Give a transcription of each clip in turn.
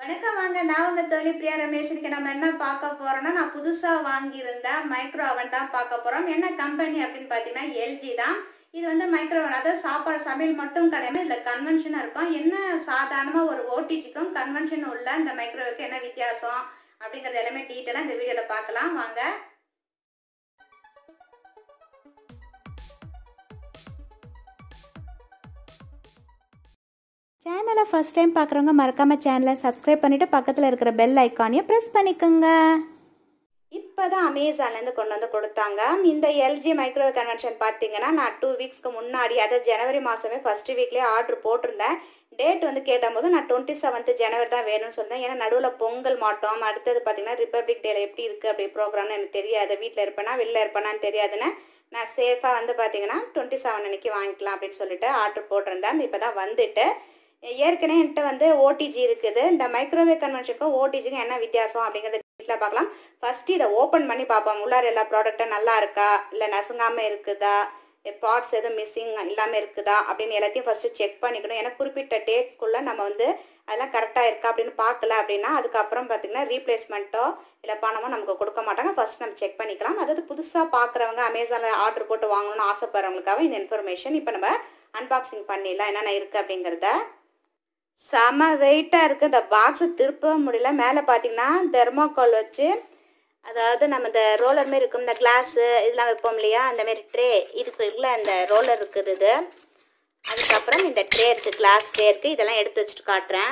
வணக்கம் வாங்க நான் உங்க தோழி பிரியா ரமேஷ் இன்னைக்கு நம்ம என்ன பார்க்க போறோம்னா நான் புதுசா வாங்கியிருந்த மைக்ரோ அவன் தான் பார்க்க போறோம் என்ன கம்பெனி அப்படின்னு பார்த்தீங்கன்னா எல்ஜி தான் இது வந்து மைக்ரோ அவன் அதாவது சாப்பாடு சமையல் மட்டும் கிடையாது இதுல கன்வென்ஷனா இருக்கும் என்ன சாதாரணமா ஒரு ஓடிஜிக்கும் கன்வென்ஷன் உள்ள இந்த மைக்ரோவேவ்க்கு என்ன வித்தியாசம் அப்படிங்கறது எல்லாமே டீட்டெயிலாக இந்த வீடியோல பார்க்கலாம் வாங்க சேனலை ஃபர்ஸ்ட் டைம் பார்க்குறவங்க மறக்காம சேனலை சப்ஸ்கிரைப் பண்ணிட்டு பக்கத்தில் இருக்கிற பெல் ஐக்கானையும் ப்ரெஸ் பண்ணிக்கோங்க இப்போ தான் அமேசான்லேருந்து கொண்டு வந்து கொடுத்தாங்க இந்த எல்ஜி மைக்ரோ கன்வென்ஷன் பார்த்தீங்கன்னா நான் டூ வீக்ஸ்க்கு முன்னாடி அதாவது ஜனவரி மாதமே ஃபர்ஸ்ட் வீக்லேயே ஆர்டர் போட்டிருந்தேன் டேட் வந்து கேட்டபோது நான் டுவெண்ட்டி செவன்த் ஜனவரி தான் வேணும்னு சொல்லிட்டேன் ஏன்னா நடுவில் பொங்கல் மாட்டோம் அடுத்தது பார்த்தீங்கன்னா ரிப்பப்ளிக் டேல எப்படி இருக்குது அப்படி ப்ரோக்ராம்னு எனக்கு தெரியாது வீட்டில் இருப்பேனா வெளில இருப்பேனான்னு தெரியாதுன்னு நான் சேஃபாக வந்து பார்த்தீங்கன்னா டுவெண்ட்டி செவன் அன்னைக்கு வாங்கிக்கலாம் அப்படின்னு சொல்லிட்டு ஆர்டர் போட்டிருந்தேன் இப்போ தான் வந்துட்டு ஏற்கனவே என்கிட்ட வந்து ஓடிஜி இருக்குது இந்த மைக்ரோவேவ் கன்வென்ஷனுக்கும் ஓடிஜிக்கும் என்ன வித்தியாசம் அப்படிங்கிறத வீட்டில் பார்க்கலாம் ஃபர்ஸ்ட் இதை ஓப்பன் பண்ணி பார்ப்போம் உள்ளார எல்லா ப்ராடக்ட்டும் நல்லா இருக்கா இல்லை நசுங்காமல் இருக்குதா பார்ட்ஸ் எதுவும் மிஸ்ஸிங் இல்லாமல் இருக்குதா அப்படின்னு எல்லாத்தையும் ஃபர்ஸ்ட் செக் பண்ணிக்கணும் ஏன்னா குறிப்பிட்ட டேட்ஸ்க்குள்ளே நம்ம வந்து அதெல்லாம் கரெக்டாக இருக்கா அப்படின்னு பார்க்கல அப்படின்னா அதுக்கப்புறம் பார்த்தீங்கன்னா ரீப்ளேஸ்மெண்ட்டோ இல்லை பணமோ நமக்கு கொடுக்க மாட்டாங்க ஃபர்ஸ்ட் நம்ம செக் பண்ணிக்கலாம் அதாவது புதுசாக பார்க்குறவங்க அமேசானில் ஆர்டர் போட்டு வாங்கணும்னு ஆசைப்படுறவங்களுக்காக இந்த இன்ஃபர்மேஷன் இப்போ நம்ம அன்பாக்சிங் பண்ணிடலாம் என்னென்ன இருக்குது அப்படிங்கிறத செம வெயிட்டாக இருக்குது இந்த பாக்ஸை திருப்பவும் முடியல மேலே பார்த்தீங்கன்னா தெர்மோகால் வச்சு அதாவது நம்ம இந்த ரோலர் மாரி இருக்கும் இந்த கிளாஸு இதெல்லாம் வைப்போம் இல்லையா அந்த மாரி ட்ரே இதுக்கு இல்லை இந்த ரோலர் இருக்குது இது அதுக்கப்புறம் இந்த ட்ரே இருக்குது கிளாஸ் ட்ரே இருக்குது இதெல்லாம் எடுத்து வச்சுட்டு காட்டுறேன்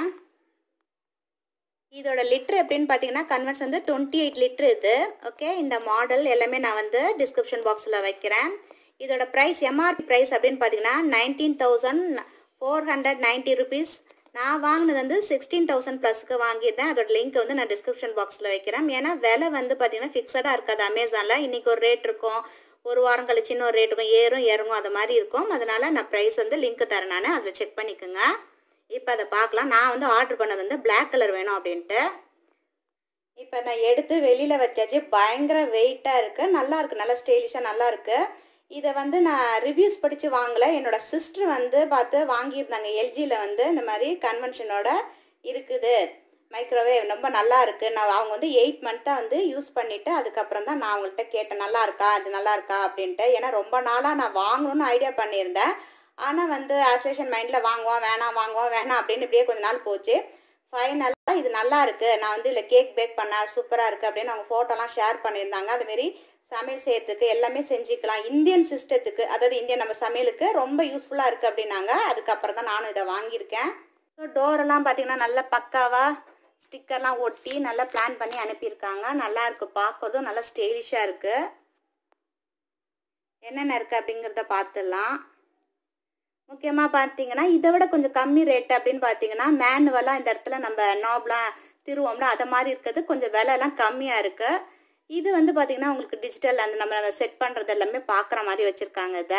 இதோட லிட்ரு எப்படின்னு பார்த்தீங்கன்னா கன்வெர்ஸ் வந்து டுவெண்ட்டி எயிட் லிட்ரு இது ஓகே இந்த மாடல் எல்லாமே நான் வந்து டிஸ்கிரிப்ஷன் பாக்ஸில் வைக்கிறேன் இதோட ப்ரைஸ் எம்ஆர்பி ப்ரைஸ் அப்படின்னு பார்த்தீங்கன்னா nineteen thousand four hundred ninety rupees நான் வாங்கினது வந்து சிக்ஸ்டீன் தௌசண்ட் ப்ளஸ்க்கு வாங்கியிருந்தேன் அதோட லிங்க் வந்து நான் டிஸ்கிரிப்ஷன் பாக்ஸில் வைக்கிறேன் ஏன்னா விலை வந்து பார்த்தீங்கன்னா ஃபிக்ஸடாக இருக்காது அமேசானில் இன்றைக்கி ஒரு ரேட் இருக்கும் ஒரு வாரம் கழிச்சு இன்னொரு ரேட் இருக்கும் ஏறும் இறங்கும் அது மாதிரி இருக்கும் அதனால் நான் ப்ரைஸ் வந்து லிங்க் தரேன் நான் அதில் செக் பண்ணிக்கோங்க இப்போ அதை பார்க்கலாம் நான் வந்து ஆர்டர் பண்ணது வந்து பிளாக் கலர் வேணும் அப்படின்ட்டு இப்போ நான் எடுத்து வெளியில் வச்சாச்சு பயங்கர வெயிட்டாக இருக்குது நல்லா இருக்குது நல்லா ஸ்டைலிஷாக நல்லா இருக்குது இதை வந்து நான் ரிவ்யூஸ் படித்து வாங்கலை என்னோட சிஸ்டர் வந்து பார்த்து வாங்கியிருந்தாங்க எல்ஜியில் வந்து இந்த மாதிரி கன்வென்ஷனோட இருக்குது மைக்ரோவேவ் ரொம்ப நல்லா இருக்குது நான் அவங்க வந்து எயிட் மந்த்தாக வந்து யூஸ் பண்ணிவிட்டு அதுக்கப்புறம் தான் நான் அவங்கள்ட்ட கேட்டேன் நல்லா இருக்கா அது நல்லா இருக்கா அப்படின்ட்டு ஏன்னா ரொம்ப நாளாக நான் வாங்கணும்னு ஐடியா பண்ணியிருந்தேன் ஆனால் வந்து அசோசியேஷன் மைண்டில் வாங்குவோம் வேணாம் வாங்குவோம் வேணாம் அப்படின்னு இப்படியே கொஞ்ச நாள் போச்சு ஃபைனலாக இது நல்லா இருக்குது நான் வந்து இல்லை கேக் பேக் பண்ணேன் சூப்பராக இருக்குது அப்படின்னு அவங்க ஃபோட்டோலாம் ஷேர் பண்ணியிருந்தாங்க அதுமாரி சமையல் செய்யறதுக்கு எல்லாமே செஞ்சுக்கலாம் இந்தியன் சிஸ்டத்துக்கு அதாவது இந்தியன் நம்ம சமையலுக்கு ரொம்ப யூஸ்ஃபுல்லாக இருக்குது அப்படின்னாங்க அதுக்கப்புறம் தான் நானும் இதை வாங்கியிருக்கேன் ஸோ டோரெல்லாம் பார்த்தீங்கன்னா நல்ல பக்காவாக ஸ்டிக்கர்லாம் ஒட்டி நல்லா பிளான் பண்ணி அனுப்பியிருக்காங்க நல்லா இருக்கு பார்க்கறதும் நல்லா ஸ்டைலிஷாக இருக்குது என்னென்ன இருக்குது அப்படிங்கிறத பார்த்துடலாம் முக்கியமாக பார்த்தீங்கன்னா இதை விட கொஞ்சம் கம்மி ரேட் அப்படின்னு பார்த்தீங்கன்னா மேனுவலாக இந்த இடத்துல நம்ம நாப்லாம் திருவோம்ல அதை மாதிரி இருக்கிறது கொஞ்சம் விலைலாம் கம்மியாக இருக்குது இது வந்து பார்த்தீங்கன்னா உங்களுக்கு டிஜிட்டல் அந்த நம்ம செட் பண்ணுறது எல்லாமே பார்க்குற மாதிரி வச்சுருக்காங்க இதை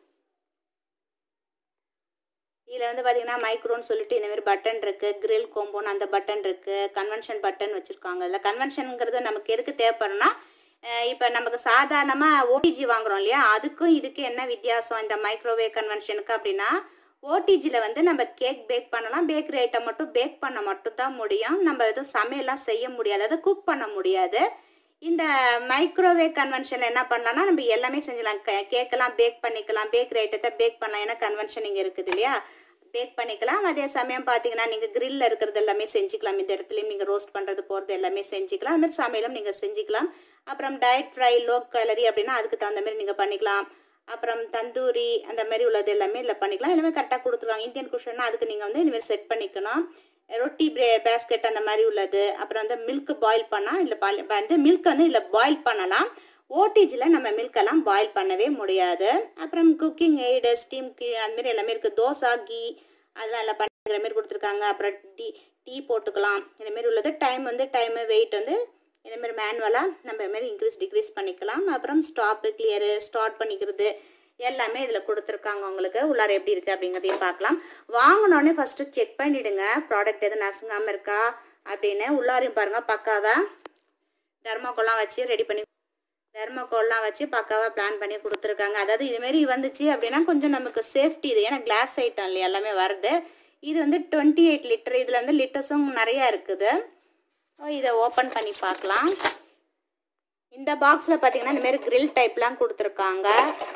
இதில் வந்து பார்த்தீங்கன்னா மைக்ரோன்னு சொல்லிட்டு இந்த மாதிரி பட்டன் இருக்குது கிரில் கோம்போன் அந்த பட்டன் இருக்குது கன்வென்ஷன் பட்டன் வச்சுருக்காங்க இதில் கன்வென்ஷனுங்கிறது நமக்கு எதுக்கு தேவைப்படும்னா இப்போ நமக்கு சாதாரணமாக ஓடிஜி வாங்குறோம் இல்லையா அதுக்கும் இதுக்கு என்ன வித்தியாசம் இந்த மைக்ரோவேவ் கன்வென்ஷனுக்கு அப்படின்னா ஓடிஜியில் வந்து நம்ம கேக் பேக் பண்ணலாம் பேக்கரி ஐட்டம் மட்டும் பேக் பண்ண மட்டும் தான் முடியும் நம்ம எதுவும் சமையல்லாம் செய்ய முடியாது அதை குக் பண்ண முடியாது இந்த மைக்ரோவேவ் கன்வென்ஷனில் என்ன பண்ணலாம்னா நம்ம எல்லாமே செஞ்சலாம் கேக்கெல்லாம் பேக் பண்ணிக்கலாம் பேக்கரி ஐட்டத்தை பேக் பண்ணலாம் ஏன்னா கன்வென்ஷன் இங்கே இருக்குது இல்லையா பேக் பண்ணிக்கலாம் அதே சமயம் பார்த்தீங்கன்னா நீங்கள் கிரில்ல இருக்கிறது எல்லாமே செஞ்சுக்கலாம் இந்த இடத்துலையும் நீங்கள் ரோஸ்ட் பண்ணுறது போகிறது எல்லாமே செஞ்சுக்கலாம் அது மாதிரி சமையலும் நீங்கள் செஞ்சுக்கலாம் அப்புறம் டயட் ஃப்ரை லோ கேலரி அப்படின்னா அதுக்கு தகுந்த மாதிரி நீங்கள் பண்ணிக்கலாம் அப்புறம் தந்தூரி அந்த மாதிரி உள்ளது எல்லாமே இதில் பண்ணிக்கலாம் எல்லாமே கரெக்டாக கொடுத்துருவாங்க இந்தியன் குஷன்னா அதுக்கு நீங்கள் வந்து இதுமாதிரி செட் பண்ணிக்கணும் ரொட்டி பிரே பேஸ்கெட் அந்த மாதிரி உள்ளது அப்புறம் வந்து மில்க் பாயில் பண்ணால் இல்லை வந்து மில்க் வந்து இதில் பாயில் பண்ணலாம் ஓடிஜியில் நம்ம மில்கெல்லாம் பாயில் பண்ணவே முடியாது அப்புறம் குக்கிங் எய்டு ஸ்டீம் கீ அந்த மாதிரி எல்லாமே இருக்குது தோசை கீ அதெல்லாம் எல்லாம் பண்ணிக்கிற மாதிரி கொடுத்துருக்காங்க அப்புறம் டீ டீ போட்டுக்கலாம் இந்த மாதிரி உள்ளது டைம் வந்து டைமு வெயிட் வந்து இதேமாரி மேனுவலாக நம்ம இதுமாரி இன்க்ரீஸ் டிக்ரீஸ் பண்ணிக்கலாம் அப்புறம் ஸ்டாப்பு கிளியரு ஸ்டார்ட் பண்ணிக்கிறது எல்லாமே இதில் கொடுத்துருக்காங்க உங்களுக்கு உள்ளார எப்படி இருக்குது அப்படிங்கிறதையும் பார்க்கலாம் வாங்கினோடனே ஃபஸ்ட்டு செக் பண்ணிவிடுங்க ப்ராடக்ட் எதுவும் நசுங்காமல் இருக்கா அப்படின்னு உள்ளாரையும் பாருங்கள் பக்காவாக தர்மாக்கோல்லாம் வச்சு ரெடி பண்ணி தெர்மோகோல்லாம் வச்சு பக்காவாக பிளான் பண்ணி கொடுத்துருக்காங்க அதாவது இதுமாரி வந்துச்சு அப்படின்னா கொஞ்சம் நமக்கு சேஃப்டி இது ஏன்னா கிளாஸ் ஐட்டம் இல்லையா எல்லாமே வருது இது வந்து டுவெண்ட்டி எயிட் லிட்டர் இதில் வந்து லிட்டர்ஸும் நிறையா இருக்குது இதை ஓப்பன் பண்ணி பார்க்கலாம் இந்த பாக்ஸில் பார்த்தீங்கன்னா இந்த மாதிரி கிரில் டைப்லாம் கொடுத்துருக்காங்க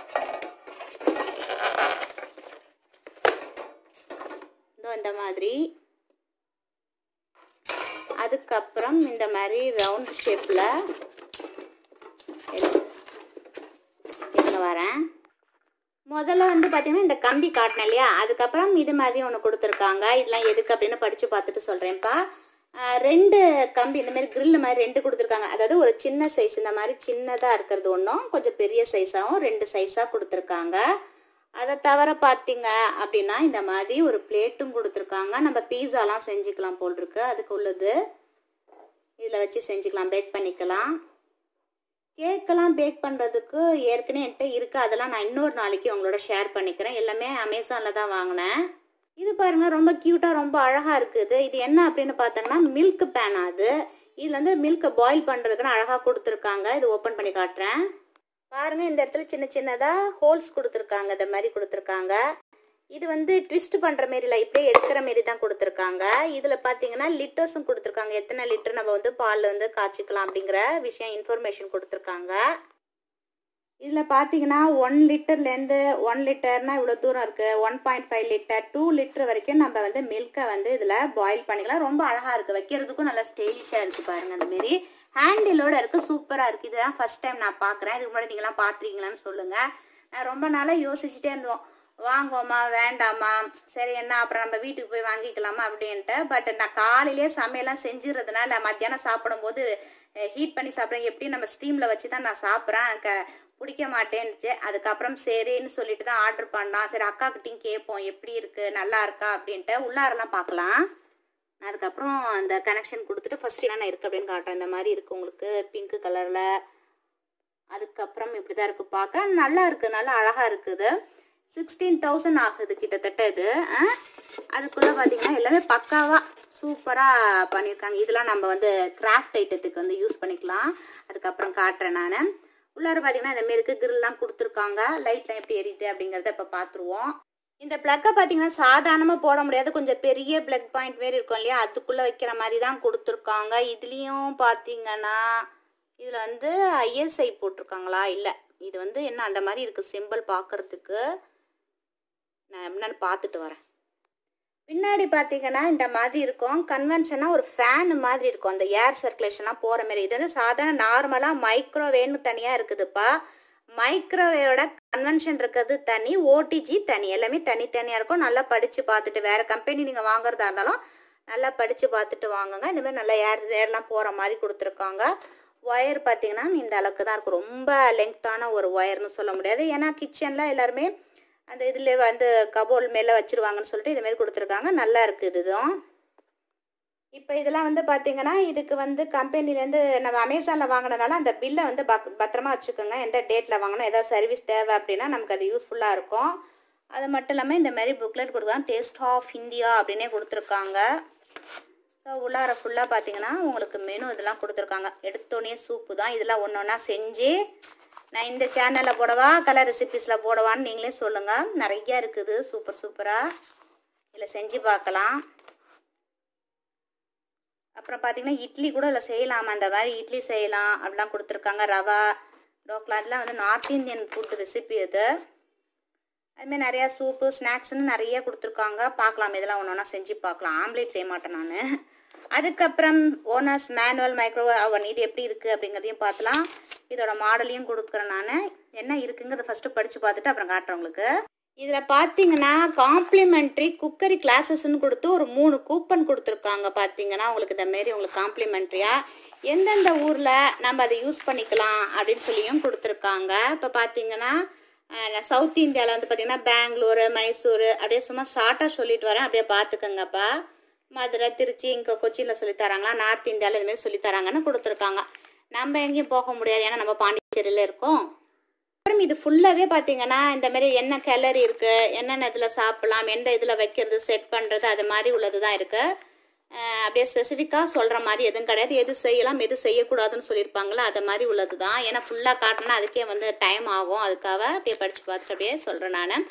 இதோ இந்த மாதிரி அதுக்கப்புறம் இந்த மாதிரி ரவுண்ட் ஷேப்பில் இதில் வரேன் முதல்ல வந்து பார்த்தீங்கன்னா இந்த கம்பி காட்டினேன் இல்லையா அதுக்கப்புறம் இது மாதிரி ஒன்று கொடுத்துருக்காங்க இதெல்லாம் எதுக்கு அப்படின்னு படித்து பார்த்துட்டு சொல்கிறேன்ப்பா ரெண்டு கம்பி இந்த மாதிரி கிரில் மாதிரி ரெண்டு கொடுத்துருக்காங்க அதாவது ஒரு சின்ன சைஸ் இந்த மாதிரி சின்னதாக இருக்கிறது ஒன்றும் கொஞ்சம் பெரிய சைஸாகவும் ரெண்டு சைஸாக கொடுத்துருக்காங்க அதை தவிர பார்த்தீங்க அப்படின்னா இந்த மாதிரி ஒரு பிளேட்டும் கொடுத்துருக்காங்க நம்ம பீஸாலாம் செஞ்சுக்கலாம் போல் இருக்கு அதுக்கு உள்ளது இதில் வச்சு செஞ்சுக்கலாம் பேக் பண்ணிக்கலாம் கேக்கெல்லாம் பேக் பண்ணுறதுக்கு ஏற்கனவே என்கிட்ட இருக்குது அதெல்லாம் நான் இன்னொரு நாளைக்கு உங்களோட ஷேர் பண்ணிக்கிறேன் எல்லாமே அமேசானில் தான் வாங்கினேன் இது பாருங்க ரொம்ப க்யூட்டாக ரொம்ப அழகாக இருக்குது இது என்ன அப்படின்னு பார்த்தோங்கன்னா மில்க் பேன் அது இதில் வந்து மில்கை பாயில் பண்ணுறதுக்குன்னு அழகாக கொடுத்துருக்காங்க இது ஓப்பன் பண்ணி காட்டுறேன் பாருங்க இந்த இடத்துல சின்ன சின்னதாக ஹோல்ஸ் கொடுத்துருக்காங்க இந்த மாதிரி கொடுத்துருக்காங்க இது வந்து ட்விஸ்ட் பண்ணுற மாரி இல்லை இப்படியே எடுக்கிற மாரி தான் கொடுத்துருக்காங்க இதில் பார்த்தீங்கன்னா லிட்டர்ஸும் கொடுத்துருக்காங்க எத்தனை லிட்டர் நம்ம வந்து பால் வந்து காய்ச்சிக்கலாம் அப்படிங்கிற விஷயம் இன்ஃபர்மேஷன் கொடுத்துருக்காங்க இதில் பார்த்தீங்கன்னா ஒன் லிட்டர்லேருந்து ஒன் லிட்டர்னா இவ்வளோ தூரம் இருக்குது one point five litre two litre வரைக்கும் நம்ம வந்து மில்கை வந்து இதில் பாயில் பண்ணிக்கலாம் ரொம்ப அழகாக இருக்குது வைக்கிறதுக்கும் நல்லா ஸ்டைலிஷாக இருக்குது பாருங்கள் அந்த மாரி ஹேண்டிலோட இருக்குது சூப்பராக இருக்குது இதுதான் ஃபர்ஸ்ட் டைம் நான் பார்க்குறேன் இதுக்கு முன்னாடி நீங்களாம் பார்த்துருக்கீங்களான்னு சொல்லுங்கள் நான் ரொம்ப நாளாக யோசிச்சுட்டே இருந்தோம் வாங்குவோமா வேண்டாமா சரி என்ன அப்புறம் நம்ம வீட்டுக்கு போய் வாங்கிக்கலாமா அப்படின்ட்டு பட் நான் காலையிலேயே சமையலாம் செஞ்சிடுறதுனால மத்தியானம் சாப்பிடும்போது ஹீட் பண்ணி சாப்பிட்றேன் எப்படியும் நம்ம ஸ்டீமில் வச்சு தான் நான் சாப்பிட்றேன் க பிடிக்க மாட்டேன்னுச்சு அதுக்கப்புறம் சரின்னு சொல்லிட்டு தான் ஆர்டர் பண்ணலாம் சரி அக்காக்கிட்டையும் கேட்போம் எப்படி இருக்கு நல்லா இருக்கா அப்படின்ட்டு உள்ளாரெல்லாம் பார்க்கலாம் அதுக்கப்புறம் அந்த கனெக்ஷன் கொடுத்துட்டு ஃபர்ஸ்ட் என்ன இருக்கு அப்படின்னு காட்டுறேன் இந்த மாதிரி இருக்கு உங்களுக்கு பிங்க் கலரில் அதுக்கப்புறம் இப்படி தான் இருக்கு பார்க்க நல்லா இருக்கு நல்லா அழகா இருக்குது சிக்ஸ்டீன் தௌசண்ட் ஆகுது கிட்டத்தட்ட இது ஆ? அதுக்குள்ள பார்த்தீங்கன்னா எல்லாமே பக்காவாக சூப்பராக பண்ணியிருக்காங்க இதெல்லாம் நம்ம வந்து கிராஃப்ட் ஐட்டத்துக்கு வந்து யூஸ் பண்ணிக்கலாம் அதுக்கப்புறம் காட்டுறேன் நான் உள்ளார பார்த்தீங்கன்னா இந்த மாரி கிரில்லாம் கொடுத்துருக்காங்க லைட்லாம் எப்படி எரியுது அப்படிங்கிறத இப்போ பார்த்துருவோம் இந்த ப்ளக்கை பார்த்தீங்கன்னா சாதாரணமாக போட முடியாது கொஞ்சம் பெரிய ப்ளக் பாயிண்ட் மாரி இருக்கும் இல்லையா அதுக்குள்ளே வைக்கிற மாதிரி தான் கொடுத்துருக்காங்க இதுலேயும் பார்த்தீங்கன்னா இதில் வந்து ஐஎஸ்ஐ போட்டிருக்காங்களா இல்லை இது வந்து என்ன அந்த மாதிரி இருக்குது சிம்பிள் பார்க்கறதுக்கு நான் என்னன்னு பார்த்துட்டு வரேன் பின்னாடி பார்த்தீங்கன்னா இந்த மாதிரி இருக்கும் கன்வென்ஷனாக ஒரு ஃபேன் மாதிரி இருக்கும் அந்த ஏர் சர்க்குலேஷன்லாம் போகிற மாதிரி இது வந்து சாதாரண நார்மலாக மைக்ரோவேவ்னு தனியாக இருக்குதுப்பா மைக்ரோவேவோட கன்வென்ஷன் இருக்கிறது தனி ஓடிஜி தனி எல்லாமே தனித்தனியாக இருக்கும் நல்லா படித்து பார்த்துட்டு வேறு கம்பெனி நீங்கள் வாங்குறதா இருந்தாலும் நல்லா படித்து பார்த்துட்டு வாங்குங்க இந்த மாதிரி நல்லா ஏர் ஏர்லாம் போகிற மாதிரி கொடுத்துருக்காங்க ஒயர் பார்த்தீங்கன்னா இந்த அளவுக்கு தான் இருக்கும் ரொம்ப லெங்க்த்தான ஒரு ஒயர்னு சொல்ல முடியாது ஏன்னா கிச்சனில் எல்லாருமே அந்த இதில் வந்து கபோல் மேலே வச்சிருவாங்கன்னு சொல்லிட்டு இது மாதிரி கொடுத்துருக்காங்க நல்லா இருக்குது இதுவும் இப்போ இதெல்லாம் வந்து பார்த்தீங்கன்னா இதுக்கு வந்து கம்பெனிலேருந்து நம்ம அமேசானில் வாங்கினனால அந்த பில்லை வந்து பக் பத்திரமா வச்சுக்கோங்க எந்த டேட்டில் வாங்கணும் ஏதாவது சர்வீஸ் தேவை அப்படின்னா நமக்கு அது யூஸ்ஃபுல்லாக இருக்கும் அது மட்டும் இல்லாமல் இந்த மாதிரி புக்லெட் கொடுக்கலாம் டேஸ்ட் ஆஃப் இந்தியா அப்படின்னே கொடுத்துருக்காங்க ஸோ உள்ளார ஃபுல்லாக பார்த்தீங்கன்னா உங்களுக்கு மெனு இதெல்லாம் கொடுத்துருக்காங்க எடுத்தோடனே சூப்பு தான் இதெல்லாம் ஒன்று ஒன்றா செஞ்சு நான் இந்த சேனலில் போடவா கலர் ரெசிபிஸில் போடவான்னு நீங்களே சொல்லுங்கள் நிறைய இருக்குது சூப்பர் சூப்பராக இதில் செஞ்சு பார்க்கலாம் அப்புறம் பார்த்தீங்கன்னா இட்லி கூட இதில் செய்யலாமா அந்த மாதிரி இட்லி செய்யலாம் அப்படிலாம் கொடுத்துருக்காங்க ரவா டோக்லா அதெல்லாம் வந்து நார்த் இந்தியன் ஃபுட் ரெசிபி இது அதுமாதிரி நிறையா சூப்பு ஸ்நாக்ஸ்னு நிறைய கொடுத்துருக்காங்க பார்க்கலாம் இதெல்லாம் ஒன்று ஒன்றா செஞ்சு பார்க்கலாம் ஆம்லேட் செய்ய மாட்டேன் நான் அதுக்கப்புறம் ஓனர்ஸ் மேனுவல் மைக்ரோ அவன் இது எப்படி இருக்குது அப்படிங்கிறதையும் பார்க்கலாம் இதோட மாடலையும் கொடுக்குறேன் நான் என்ன இருக்குங்கிறத ஃபஸ்ட்டு படித்து பார்த்துட்டு அப்புறம் காட்டுறேன் உங்களுக்கு இதில் பார்த்தீங்கன்னா காம்ப்ளிமெண்ட்ரி குக்கரி கிளாஸஸ்ன்னு கொடுத்து ஒரு மூணு கூப்பன் கொடுத்துருக்காங்க பார்த்தீங்கன்னா உங்களுக்கு இந்த மாரி உங்களுக்கு காம்ப்ளிமெண்ட்ரியாக எந்தெந்த ஊரில் நம்ம அதை யூஸ் பண்ணிக்கலாம் அப்படின்னு சொல்லியும் கொடுத்துருக்காங்க இப்போ பார்த்தீங்கன்னா அஹ், சவுத் இந்தியாவில் வந்து பார்த்தீங்கன்னா பெங்களூரு மைசூர் அப்படியே சும்மா ஷார்ட்டாக சொல்லிட்டு வரேன் அப்படியே பார்த்துக்கோங்கப்பா மதுரை திருச்சி இங்கே கொச்சியில் சொல்லி தராங்களா நார்த் இந்தியாவில் இதுமாரி சொல்லி தராங்கன்னு கொடுத்துருக்காங்க நம்ம எங்கேயும் போக முடியாது ஏன்னா நம்ம பாண்டிச்சேரியில் இருக்கோம் அப்புறம் இது ஃபுல்லாகவே பார்த்தீங்கன்னா இந்த மாதிரி என்ன கேலரி இருக்கு என்னென்ன இதில் சாப்பிடலாம் எந்த இதில் வைக்கிறது செட் பண்ணுறது அது மாதிரி உள்ளது தான் இருக்கு அஹ் அப்படியே ஸ்பெசிஃபிக்காக சொல்கிற மாதிரி எதுவும் கிடையாது எது செய்யலாம் எது செய்யக்கூடாதுன்னு சொல்லியிருப்பாங்களா அது மாதிரி உள்ளது தான் ஏன்னா ஃபுல்லாக காட்டினா அதுக்கே வந்து டைம் ஆகும் அதுக்காக அப்படியே படித்து பார்த்துட்டு அப்படியே சொல்கிறேன் நான்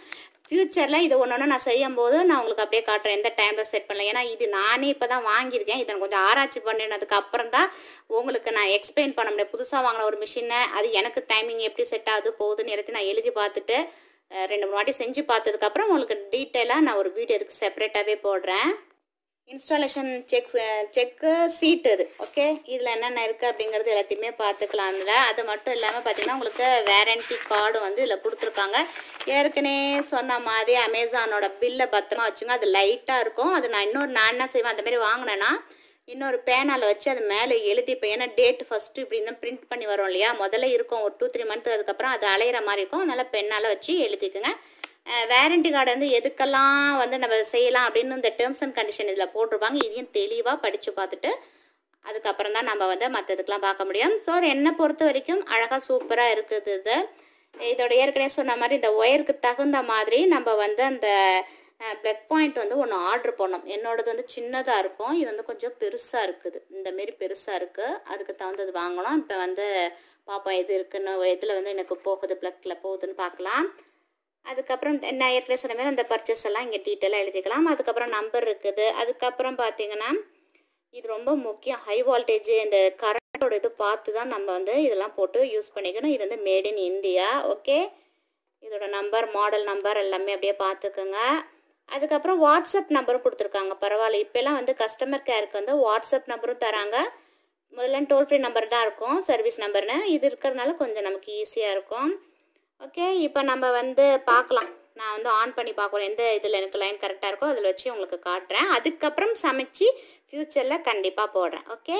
ஃப்யூச்சரில் இது ஒன்று ஒன்று நான் செய்யும் போது நான் உங்களுக்கு அப்படியே காட்டுறேன் எந்த டைமில் செட் பண்ணல ஏன்னா இது நானே இப்போ தான் வாங்கியிருக்கேன் இதை நான் கொஞ்சம் ஆராய்ச்சி பண்ணினதுக்கு அப்புறம் தான் உங்களுக்கு நான் எக்ஸ்பிளைன் பண்ண முடியும் புதுசாக வாங்கின ஒரு மிஷினை அது எனக்கு டைமிங் எப்படி செட் ஆகுது போகுதுன்னு எல்லாத்தையும் நான் எழுதி பார்த்துட்டு அஹ், ரெண்டு மூணு வாட்டி செஞ்சு பார்த்ததுக்கப்புறம் உங்களுக்கு டீட்டெயிலாக நான் ஒரு வீடியோ இதுக்கு செப்பரேட்டாகவே போடுறேன் இன்ஸ்டாலேஷன் செக் செக்கு சீட் இது ஓகே இதில் என்னென்ன இருக்குது அப்படிங்கிறது எல்லாத்தையுமே பார்த்துக்கலாம் அதில் அது மட்டும் இல்லாமல் பார்த்தீங்கன்னா உங்களுக்கு வேரண்டி கார்டு வந்து இதில் கொடுத்துருக்காங்க ஏற்கனவே சொன்ன மாதிரி அமேசானோட பில்லை பத்திரமா வச்சுங்க அது லைட்டாக இருக்கும் அது நான் இன்னொரு நான் என்ன செய்வேன் அந்த மாதிரி வாங்கினேன்னா இன்னொரு பேனால வச்சு அது மேலே எழுதிப்பேன் ஏன்னா டேட் ஃபர்ஸ்ட் இப்படி தான் பிரிண்ட் பண்ணி வரும் இல்லையா முதல்ல இருக்கும் ஒரு டூ த்ரீ மந்த் அதுக்கப்புறம் அது அலையிற மாதிரி இருக்கும் அதனால பெண்ணால் வச்சு எழுதிக்குங்க வேரண்டி கார்டு வந்து எதுக்கெல்லாம் வந்து நம்ம செய்யலாம் அப்படின்னு இந்த டேர்ம்ஸ் அண்ட் கண்டிஷன் இதில் போட்டிருப்பாங்க இதையும் தெளிவாக படித்து பார்த்துட்டு அதுக்கப்புறம் தான் நம்ம வந்து மற்றதுக்கெலாம் பார்க்க முடியும் ஸோ என்னை பொறுத்த வரைக்கும் அழகாக சூப்பராக இருக்குது இது இதோட ஏற்கனவே சொன்ன மாதிரி இந்த ஒயருக்கு தகுந்த மாதிரி நம்ம வந்து அந்த பிளக் பாயிண்ட் வந்து ஒன்று ஆர்டர் பண்ணோம் என்னோடது வந்து சின்னதாக இருக்கும் இது வந்து கொஞ்சம் பெருசாக இருக்குது இந்த மாரி பெருசாக இருக்குது அதுக்கு தகுந்தது வாங்கணும் இப்போ வந்து பார்ப்போம் எது இருக்குன்னு எதில் வந்து எனக்கு போகுது ப்ளக்கில் போகுதுன்னு பார்க்கலாம் அதுக்கப்புறம் நான் ஏற்கனவே சொன்ன மாதிரி அந்த பர்ச்சேஸ் எல்லாம் இங்கே டீட்டெயிலாக எழுதிக்கலாம் அதுக்கப்புறம் நம்பர் இருக்குது அதுக்கப்புறம் பார்த்தீங்கன்னா இது ரொம்ப முக்கியம் ஹை வோல்டேஜ் இந்த கரண்டோட இது பார்த்து தான் நம்ம வந்து இதெல்லாம் போட்டு யூஸ் பண்ணிக்கணும் இது வந்து மேட் இன் இந்தியா ஓகே இதோட நம்பர் மாடல் நம்பர் எல்லாமே அப்படியே பார்த்துக்குங்க அதுக்கப்புறம் வாட்ஸ்அப் நம்பரும் கொடுத்துருக்காங்க பரவாயில்ல இப்போலாம் வந்து கஸ்டமர் கேருக்கு வந்து வாட்ஸ்அப் நம்பரும் தராங்க முதல்ல டோல் ஃப்ரீ நம்பர் தான் இருக்கும் சர்வீஸ் நம்பர்னு இது இருக்கிறதுனால கொஞ்சம் நமக்கு ஈஸியாக இருக்கும் ஓகே இப்போ நம்ம வந்து பார்க்கலாம் நான் வந்து ஆன் பண்ணி பார்க்குறேன் எந்த இதில் எனக்கு லைன் கரெக்டாக இருக்கோ அதில் வச்சு உங்களுக்கு காட்டுறேன் அதுக்கப்புறம் சமைச்சு ஃப்யூச்சரில் கண்டிப்பாக போடுறேன் ஓகே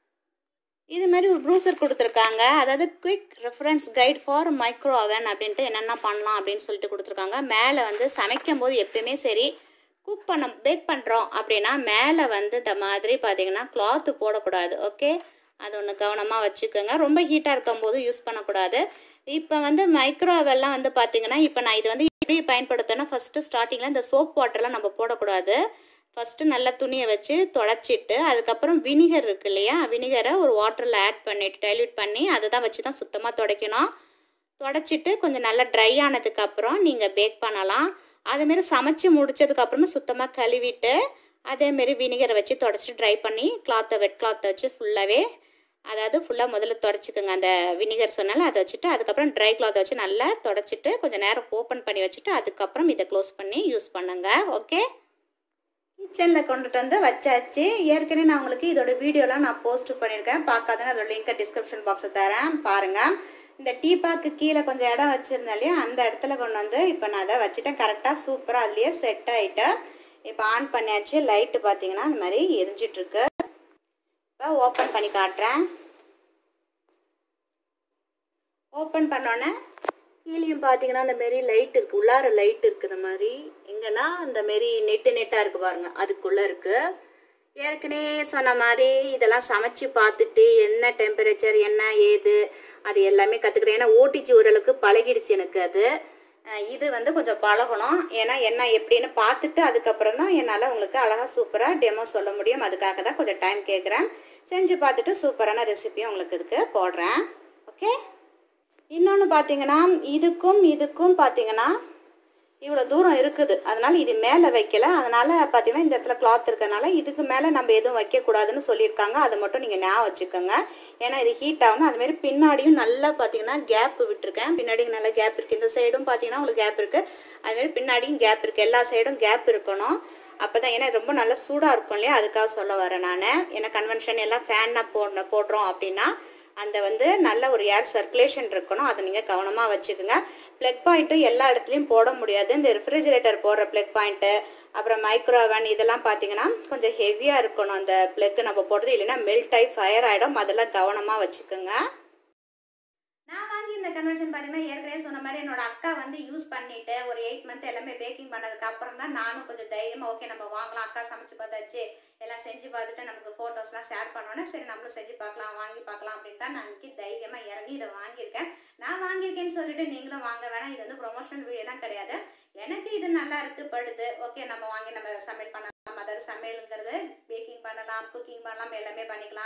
இது மாதிரி ஒரு ப்ரூசர் கொடுத்துருக்காங்க அதாவது quick reference guide for micro oven அப்படின்ட்டு என்னென்ன பண்ணலாம் அப்படின்னு சொல்லிட்டு கொடுத்துருக்காங்க மேலே வந்து சமைக்கும் போது எப்பயுமே சரி குக் பண்ண பேக் பண்ணுறோம் அப்படின்னா மேலே வந்து இந்த மாதிரி பார்த்தீங்கன்னா கிளாத்து போடக்கூடாது ஓகே அது ஒன்று கவனமாக வச்சுக்கோங்க ரொம்ப ஹீட்டாக இருக்கும்போது யூஸ் பண்ணக்கூடாது இப்போ வந்து மைக்ரோ அவெல்லாம் வந்து பார்த்தீங்கன்னா இப்போ நான் இது வந்து எப்படி பயன்படுத்தேன்னா ஃபஸ்ட்டு ஸ்டார்டிங்கில் இந்த சோப் வாட்டர்லாம் நம்ம போடக்கூடாது ஃபஸ்ட்டு நல்ல துணியை வச்சு தொடச்சிட்டு அதுக்கப்புறம் வினிகர் இருக்கு இல்லையா வினிகரை ஒரு வாட்டரில் ஆட் பண்ணிட்டு டைல்யூட் பண்ணி அதை தான் வச்சு தான் சுத்தமாக துடைக்கணும் தொடச்சிட்டு கொஞ்சம் நல்லா ட்ரை ஆனதுக்கப்புறம் நீங்கள் பேக் பண்ணலாம் அதுமாரி சமைச்சு முடிச்சதுக்கப்புறமா சுத்தமாக கழுவிட்டு அதேமாரி வினிகரை வச்சு தொடச்சிட்டு ட்ரை பண்ணி கிளாத்தை வெட் கிளாத்தை வச்சு ஃபுல்லாகவே அதாவது ஃபுல்லாக முதல்ல தொடச்சிக்கோங்க அந்த வினிகர் சொன்னால அதை வச்சுட்டு அதுக்கப்புறம் ட்ரை கிளாத்தை வச்சு நல்லா தொடச்சிட்டு கொஞ்சம் நேரம் ஓப்பன் பண்ணி வச்சுட்டு அதுக்கப்புறம் இதை க்ளோஸ் பண்ணி யூஸ் பண்ணுங்க ஓகே கிச்சனில் கொண்டுட்டு வந்து வச்சாச்சு ஏற்கனவே நான் உங்களுக்கு இதோட வீடியோலாம் நான் போஸ்ட் பண்ணியிருக்கேன் பார்க்காதங்க அதோட லிங்கை டிஸ்கிரிப்ஷன் பாக்ஸில் தரேன் பாருங்கள் இந்த டீப்பாக்கு கீழே கொஞ்சம் இடம் வச்சுருந்தேன் இல்லையா அந்த இடத்துல கொண்டு வந்து இப்போ நான் அதை வச்சுட்டேன் கரெக்டாக சூப்பராக அதுலேயே செட் ஆகிட்டு இப்போ ஆன் பண்ணியாச்சு லைட்டு பார்த்தீங்கன்னா அந்த மாதிரி எரிஞ்சிட்ருக்கு இப்போ ஓப்பன் பண்ணி காட்டுறேன் ஓப்பன் பண்ணோன்னே கீழேயும் பார்த்தீங்கன்னா அந்த மாரி லைட் இருக்கு உள்ளார லைட் இருக்குது இந்த மாதிரி எங்கன்னா அந்த மாரி நெட்டு நெட்டாக இருக்கு பாருங்க அதுக்குள்ள இருக்கு ஏற்கனவே சொன்ன மாதிரி இதெல்லாம் சமைச்சு பார்த்துட்டு என்ன டெம்பரேச்சர் என்ன ஏது அது எல்லாமே கற்றுக்கிறேன் ஏன்னா ஓடிஜி ஓரளவுக்கு பழகிடுச்சு எனக்கு அது அஹ் இது வந்து கொஞ்சம் பழகணும் ஏன்னா என்ன எப்படின்னு பார்த்துட்டு அதுக்கப்புறம் தான் என்னால் உங்களுக்கு அழகாக சூப்பராக டெமோ சொல்ல முடியும் அதுக்காக தான் கொஞ்சம் டைம் கேட்குறேன் செஞ்சு பார்த்துட்டு சூப்பரான ரெசிபியும் உங்களுக்கு இதுக்கு போடுறேன் ஓகே இன்னொன்று பார்த்தீங்கன்னா இதுக்கும் இதுக்கும் பார்த்தீங்கன்னா இவ்வளோ தூரம் இருக்குது அதனால இது மேலே வைக்கல அதனால பார்த்தீங்கன்னா இந்த இடத்துல கிளாத் இருக்கறனால இதுக்கு மேலே நம்ம எதுவும் வைக்கக்கூடாதுன்னு சொல்லியிருக்காங்க அதை மட்டும் நீங்கள் ஞாபகம் வச்சுக்கோங்க ஏன்னா இது ஹீட் ஆகணும் அதுமாரி பின்னாடியும் நல்லா பார்த்தீங்கன்னா கேப் விட்டுருக்கேன் பின்னாடி நல்லா கேப் இருக்குது இந்த சைடும் பார்த்தீங்கன்னா உங்களுக்கு கேப் இருக்குது அதுமாரி பின்னாடியும் கேப் இருக்குது எல்லா சைடும் கேப் இருக்கணும் அப்போ தான் ஏன்னா ரொம்ப நல்லா சூடாக இருக்கும் இல்லையா அதுக்காக சொல்ல வரேன் நான் ஏன்னா கன்வென்ஷன் எல்லாம் ஃபேனாக போட போடுறோம் அப்படின்னா அந்த வந்து நல்ல ஒரு ஏர் சர்க்குலேஷன் இருக்கணும் அதை நீங்கள் கவனமாக வச்சுக்கோங்க ப்ளக் பாயிண்ட்டும் எல்லா இடத்துலையும் போட முடியாது இந்த ரெஃப்ரிஜிரேட்டர் போடுற ப்ளக் பாயிண்ட்டு அப்புறம் மைக்ரோவன் இதெல்லாம் பார்த்தீங்கன்னா கொஞ்சம் ஹெவியாக இருக்கணும் அந்த ப்ளக் நம்ம போடுறது இல்லைன்னா மெல்ட் ஆகி ஃபயர் ஆகிடும் அதெல்லாம் கவனமாக வச்சுக்கோங்க நான் வாங்கி இந்த கன்வென்ஷன் பார்த்தீங்கன்னா ஏற்கனவே சொன்ன மாதிரி என்னோட அக்கா வந்து யூஸ் பண்ணிட்டு ஒரு எயிட் மந்த் எல்லாமே பேக்கிங் பண்ணதுக்கு அப்புறம் தான் நானும் கொஞ்சம் தைரியமா ஓகே நம்ம வாங்கலாம் அக்கா சமைச்சு பார்த்தாச்சு எல்லாம் செஞ்சு பார்த்துட்டு நமக்கு ஃபோட்டோஸ்லாம் ஷேர் பண்ணோன்னே சரி நம்மளும் செஞ்சு பார்க்கலாம் வாங்கி பார்க்கலாம் அப்படின்னு தான் நான் இன்னைக்கு தைரியமா இறங்கி இதை வாங்கியிருக்கேன் நான் வாங்கியிருக்கேன்னு சொல்லிட்டு நீங்களும் வாங்க வேணாம் இது வந்து ப்ரொமோஷனல் வீடியோலாம் கிடையாது எனக்கு இது நல்லா இருக்கு படுது ஓகே நம்ம வாங்கி நம்ம சமையல் பண்ணலாம் அதாவது சமையலுங்கிறது பேக்கிங் பண்ணலாம் குக்கிங் பண்ணலாம் எல்லாமே பண்ணிக்கலாம்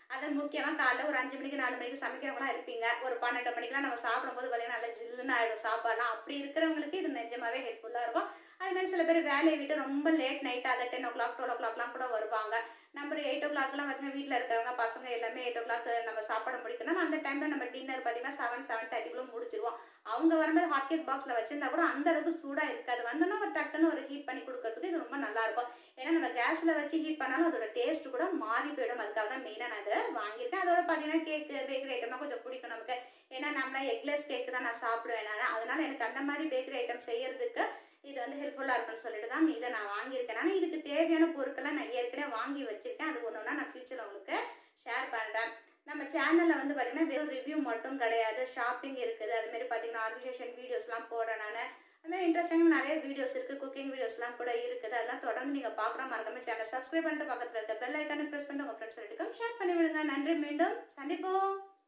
அது முக்கியமாக காலைல ஒரு அஞ்சு மணிக்கு நாலு மணிக்கு சமைக்கிறவங்களாம் இருப்பீங்க ஒரு பன்னெண்டு மணிக்கெலாம் நம்ம சாப்பிடும்போது பார்த்தீங்கன்னா நல்லா ஜில்லுன்னு ஆகிடும் சாப்பாடுலாம் அப்படி இருக்கிறவங்களுக்கு இது நிஜமாவே ஹெல்ப்ஃபுல்லாக இருக்கும் அதே மாதிரி சில பேர் வேலையை விட்டு ரொம்ப லேட் நைட் அதை டென் ஓ கிளாக் டுவெல் ஓ கிளாக்லாம் கூட வருவாங்க நம்ம எயிட் ஓ கிளாக்லாம் பார்த்தீங்கன்னா வீட்டில் இருக்கிறவங்க பசங்க எல்லாமே எயிட் ஓ கிளாக் நம்ம சாப்பாடு முடிக்கணும் அந்த டைமில் நம்ம டின்னர் பார்த்தீங்கன்னா செவன் செவன் தேர்ட்டிக்குள்ள முடிச்சிருவோம் அவங்க வரும்போது ஹாட் கேஸ் பாக்ஸில் வச்சிருந்தா கூட அந்த அளவுக்கு சூடாக இருக்காது வந்தோன்னா ஒரு டக்குன்னு ஒரு ஹீட் பண்ணி கொடுக்கறதுக்கு இது ரொம்ப நல்லா இருக்கும் ஏன்னா நம்ம கேஸில் வச்சு ஹீட் பண்ணாலும் அதோட டேஸ்ட் கூட மாறி போயிடும் அதுக்காக தான் மெயினாக நான் இதை வாங்கியிருக்கேன் அதோட பார்த்தீங்கன்னா கேக்கு பேக்கரி ஐட்டம்லாம் கொஞ்சம் பிடிக்கும் நமக்கு ஏன்னா நம்ம எக்லெஸ் கேக் தான் நான் சாப்பிடுவேன் நான் அதனால எனக்கு அந்த மாதிரி பேக்கரி ஐட்டம் செய்யறதுக்கு இது வந்து ஹெல்ப்ஃபுல்லாக இருக்கும்னு சொல்லிட்டு தான் இதை நான் வாங்கியிருக்கேன் ஆனால் இதுக்கு தேவையான பொருட்களை நான் ஏற்கனவே வாங்கி வச்சிருக்கேன் அது ஒன்று ஒன்றா நான் ஃபியூச்சரில் உங்களுக்கு ஷேர் பண்ணுறேன் நம்ம சேனலில் வந்து பார்த்தீங்கன்னா வெறும் ரிவ்யூ மட்டும் கிடையாது ஷாப்பிங் இருக்குது அது மாதிரி பார்த்தீங்கன்னா ஆர்கனைசேஷன் வீடியோஸ்லாம் போடுறேன் நான் அது மாதிரி இன்ட்ரெஸ்டிங் நிறைய வீடியோஸ் இருக்குது குக்கிங் வீடியோஸ்லாம் கூட இருக்குது அதெல்லாம் தொடர்ந்து நீங்கள் பார்க்குறோம் மறக்காம சேனல் சப்ஸ்கிரைப் பண்ணிட்டு பக்கத்தில் இருக்க பெல் ஐக்கானை ப்ரெஸ் பண்ணிட்டு உங்கள் ஃப்ரெண்ட்ஸ் சொல்லிட்டு ஷேர் பண்ணி விடுங்க நன்றி மீண்டும் சந்திப்போம்